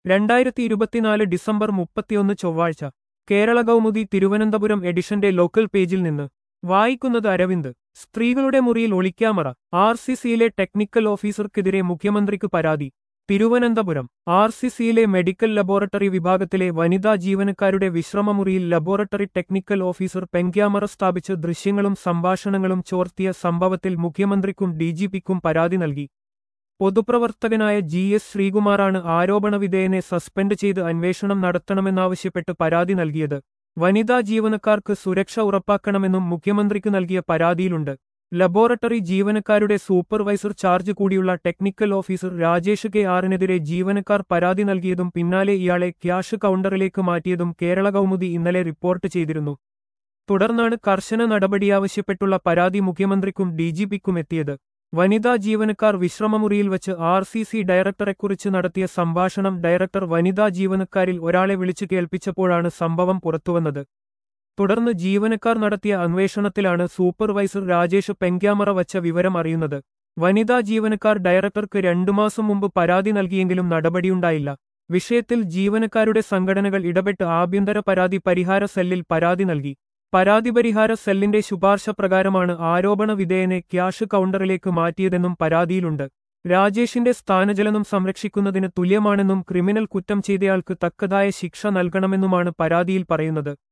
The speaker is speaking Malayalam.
രണ്ടായിരത്തി ഇരുപത്തിനാല് ഡിസംബർ മുപ്പത്തിയൊന്ന് ചൊവ്വാഴ്ച കേരള കൗമുദി തിരുവനന്തപുരം എഡിഷന്റെ ലോക്കൽ പേജിൽ നിന്ന് വായിക്കുന്നത് അരവിന്ദ് സ്ത്രീകളുടെ മുറിയിൽ ഒളിക്യാമറ ആർ സി സിയിലെ ടെക്നിക്കൽ ഓഫീസർക്കെതിരെ മുഖ്യമന്ത്രിക്ക് പരാതി തിരുവനന്തപുരം ആർ സി സിയിലെ മെഡിക്കൽ ലബോറട്ടറി വിഭാഗത്തിലെ വനിതാ ജീവനക്കാരുടെ വിശ്രമമുറിയിൽ ലബോറട്ടറി ടെക്നിക്കൽ ഓഫീസർ പെൻക്യാമറ സ്ഥാപിച്ച് ദൃശ്യങ്ങളും സംഭാഷണങ്ങളും ചോർത്തിയ സംഭവത്തിൽ മുഖ്യമന്ത്രിക്കും ഡിജിപിക്കും പരാതി നൽകി പൊതുപ്രവർത്തകനായ ജി എസ് ശ്രീകുമാറാണ് ആരോപണവിധേയനെ സസ്പെൻഡ് ചെയ്ത് അന്വേഷണം നടത്തണമെന്നാവശ്യപ്പെട്ട് പരാതി നൽകിയത് വനിതാ ജീവനക്കാർക്ക് സുരക്ഷ ഉറപ്പാക്കണമെന്നും മുഖ്യമന്ത്രിക്ക് നൽകിയ പരാതിയിലുണ്ട് ലബോറട്ടറി ജീവനക്കാരുടെ സൂപ്പർവൈസർ ചാർജ് കൂടിയുള്ള ടെക്നിക്കൽ ഓഫീസർ രാജേഷ് കെ ആറിനെതിരെ ജീവനക്കാർ പരാതി നൽകിയതും പിന്നാലെ ഇയാളെ ക്യാഷ് കൗണ്ടറിലേക്ക് മാറ്റിയതും കേരള കൗമുദി ഇന്നലെ റിപ്പോർട്ട് ചെയ്തിരുന്നു തുടർന്നാണ് കർശന നടപടിയാവശ്യപ്പെട്ടുള്ള പരാതി മുഖ്യമന്ത്രിക്കും ഡിജിപിക്കും എത്തിയത് വനിതാ ജീവനക്കാർ വിശ്രമമുറിയിൽ വച്ച് ആർ സി സി ഡയറക്ടറെക്കുറിച്ച് നടത്തിയ സംഭാഷണം ഡയറക്ടർ വനിതാ ജീവനക്കാരിൽ ഒരാളെ വിളിച്ചു കേൾപ്പിച്ചപ്പോഴാണ് സംഭവം പുറത്തുവന്നത് തുടർന്ന് ജീവനക്കാർ നടത്തിയ അന്വേഷണത്തിലാണ് സൂപ്പർവൈസർ രാജേഷ് പെൻക്യാമറ വച്ച വിവരം അറിയുന്നത് വനിതാ ജീവനക്കാർ ഡയറക്ടർക്ക് രണ്ടു മാസം മുമ്പ് പരാതി നൽകിയെങ്കിലും നടപടിയുണ്ടായില്ല വിഷയത്തിൽ ജീവനക്കാരുടെ സംഘടനകൾ ഇടപെട്ട് ആഭ്യന്തര പരാതി പരിഹാര സെല്ലിൽ പരാതി നൽകി പരാതി പരിഹാര സെല്ലിന്റെ ശുപാർശ പ്രകാരമാണ് ആരോപണ വിധേയനെ ക്യാഷ് കൗണ്ടറിലേക്ക് മാറ്റിയതെന്നും പരാതിയിലുണ്ട് രാജേഷിന്റെ സ്ഥാനചലനം സംരക്ഷിക്കുന്നതിന് തുല്യമാണെന്നും ക്രിമിനൽ കുറ്റം ചെയ്തയാൾക്ക് തക്കതായ ശിക്ഷ നൽകണമെന്നുമാണ് പരാതിയിൽ പറയുന്നത്